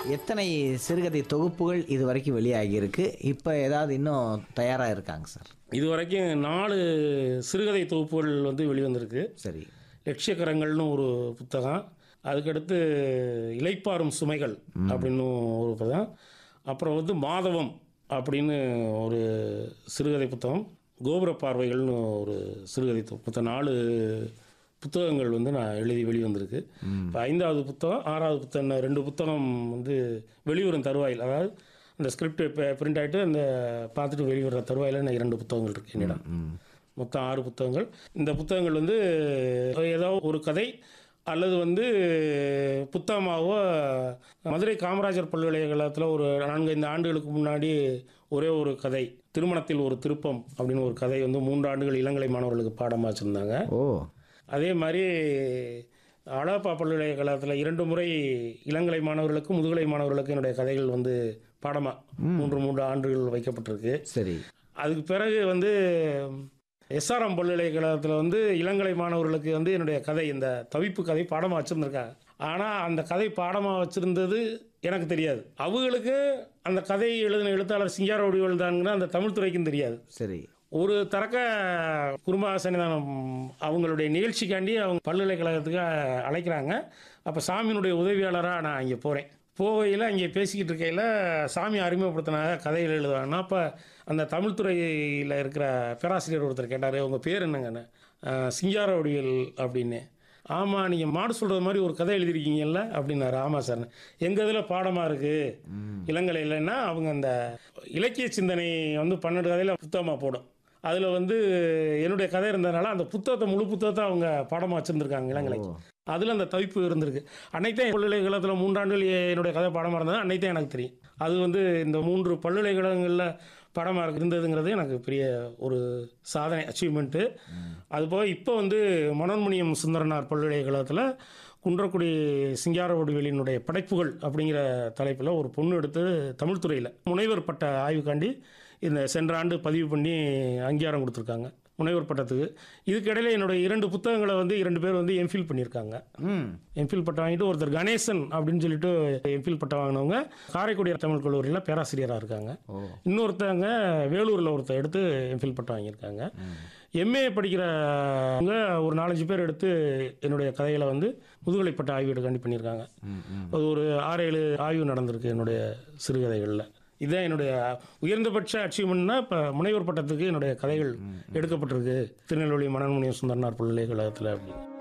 எத்தனை சிறுகதை தொகுப்புகள் இது வரைக்கும் வெளியாகியிருக்கு இப்போ ஏதாவது இன்னும் தயாராக இருக்காங்க சார் இது வரைக்கும் நாலு சிறுகதை தொகுப்புகள் வந்து வெளிவந்திருக்கு சரி லட்சியக்கரங்கள்னு ஒரு புத்தகம் அதுக்கடுத்து இலைப்பாறும் சுமைகள் அப்படின்னு ஒரு புத்தகம் அப்புறம் வந்து மாதவம் அப்படின்னு ஒரு சிறுகதை புத்தகம் கோபுர பார்வைகள்னு ஒரு சிறுகதை தொ- புத்தகம் நாலு புத்தகங்கள் வந்து நான் எழுதி வெளிவந்திருக்கு இப்போ ஐந்தாவது புத்தகம் ஆறாவது புத்தகம் இன்னும் ரெண்டு புத்தகம் வந்து வெளிவரும் தருவாயில் அதாவது அந்த ஸ்கிரிப்ட் இப்போ பிரிண்ட் ஆகிட்டு அந்த பார்த்துட்டு வெளிவர தருவாயில் நான் இரண்டு புத்தகங்கள் இருக்கு என்னிடம் மொத்தம் ஆறு புத்தகங்கள் இந்த புத்தகங்கள் வந்து ஏதோ ஒரு கதை அல்லது வந்து புத்தகமாகவோ மதுரை காமராஜர் பல்கலைக்கழகத்தில் ஒரு நான்கைந்து ஆண்டுகளுக்கு முன்னாடி ஒரே ஒரு கதை திருமணத்தில் ஒரு திருப்பம் அப்படின்னு ஒரு கதை வந்து மூன்று ஆண்டுகள் இளங்கலை மாணவர்களுக்கு பாடமாக வச்சுருந்தாங்க ஓ அதே மாதிரி அழகப்பா பல்கலைக்கழகத்தில் இரண்டு முறை இளங்கலை மாணவர்களுக்கு முதுகலை மாணவர்களுக்கு என்னுடைய கதைகள் வந்து பாடமாக மூன்று மூன்று ஆண்டுகள் வைக்கப்பட்டிருக்கு சரி அதுக்கு பிறகு வந்து எஸ்ஆர்எம் பல்கலைக்கழகத்தில் வந்து இளங்கலை மாணவர்களுக்கு வந்து என்னுடைய கதை இந்த தவிப்பு கதை பாடமாக வச்சுருந்துருக்காங்க ஆனால் அந்த கதை பாடமாக வச்சுருந்தது எனக்கு தெரியாது அவங்களுக்கு அந்த கதை எழுதின எழுத்தாளர் சிங்கார வடிவல் தானுங்கன்னா அந்த தமிழ் துறைக்கும் தெரியாது சரி ஒரு தரக்க குடும்ப சன்னிதானம் அவங்களுடைய நிகழ்ச்சிக்காண்டி அவங்க பல்கலைக்கழகத்துக்கு அழைக்கிறாங்க அப்போ சாமியினுடைய உதவியாளராக நான் அங்கே போகிறேன் போகையில் அங்கே பேசிக்கிட்டு இருக்கையில் சாமி அறிமுகப்படுத்தினாங்க கதைகள் எழுதுவாங்கன்னா அப்போ அந்த தமிழ் துறையில் இருக்கிற பேராசிரியர் ஒருத்தர் கேட்டார் உங்கள் பேர் என்னங்கன்னு "அஹ், சிங்கார வடிவேல் அப்படின்னு ஆமாம் நீங்கள் மாடு சொல்கிறது மாதிரி ஒரு கதை எழுதிருக்கீங்கல்ல அப்படின்னாரு ஆமாம் சார் எங்கள் இதில் பாடமாக இருக்குது இளங்கலை இல்லைன்னா அவங்க அந்த இலக்கிய சிந்தனை வந்து பன்னெண்டு கதையில் புத்தகமாக போடும் அதில் வந்து என்னுடைய கதை இருந்ததுனால அந்த புத்தகத்தை முழு புத்தகத்தை அவங்க பாடமாக வச்சுருந்துருக்காங்க இளங்கலைக்கு அதில் அந்த தவிப்பு இருந்திருக்கு அன்னைக்கு தான் பல்கலைக்கழகத்தில் மூன்றாண்டுகள் என்னுடைய கதை பாடமாக இருந்தது அன்னைக்கு தான் எனக்கு தெரியும் அது வந்து இந்த மூன்று பல்கலைக்கழகங்களில் பாடமாக இருந்ததுங்கிறது எனக்கு பெரிய ஒரு சாதனை அச்சீவ்மெண்ட்டு அதுபோக இப்போ வந்து மனோன்மணியம் சுந்தரனார் பல்கலைக்கழகத்தில் குன்றக்குடி சிங்கார வடிவேலினுடைய படைப்புகள் அப்படிங்கிற தலைப்பில் ஒரு பொண்ணு எடுத்து தமிழ் துறையில் முனைவர் பட்ட ஆய்வுக்காண்டி இந்த சென்ற ஆண்டு பதிவு பண்ணி அங்கீகாரம் கொடுத்துருக்காங்க முனைவர் பட்டத்துக்கு இதுக்கிடையில என்னுடைய இரண்டு புத்தகங்களை வந்து இரண்டு பேர் வந்து எம்ஃபில் பண்ணியிருக்காங்க ம் எம்ஃபில் பட்டம் வாங்கிட்டு ஒருத்தர் கணேசன் அப்படின்னு சொல்லிட்டு எம்ஃபில் பட்டம் வாங்கினவங்க காரைக்குடி தமிழ் கல்லூரியில் பேராசிரியராக இருக்காங்க ஓ இன்னொருத்தவங்க வேலூரில் ஒருத்தர் எடுத்து எம்ஃபில் பட்டம் வாங்கியிருக்காங்க எம்ஏ படிக்கிறவங்க ஒரு நாலஞ்சு பேர் எடுத்து என்னுடைய கதைகளை வந்து முதுகலை பட்ட ஆய்வீடுக்காண்டி பண்ணியிருக்காங்க ம் ம் அது ஒரு ஆறு ஏழு ஆய்வு நடந்திருக்கு என்னுடைய சிறுகதைகளில் இதுதான் என்னுடைய உயர்ந்தபட்ச அச்சீவ்மெண்ட்னா இப்போ முனைவர் பட்டத்துக்கு என்னுடைய கதைகள் எடுக்கப்பட்டிருக்கு திருநெல்வேலி மனோன்மணியம் சுந்தரனார் பல்கலைக்கழகத்தில் அப்படின்னு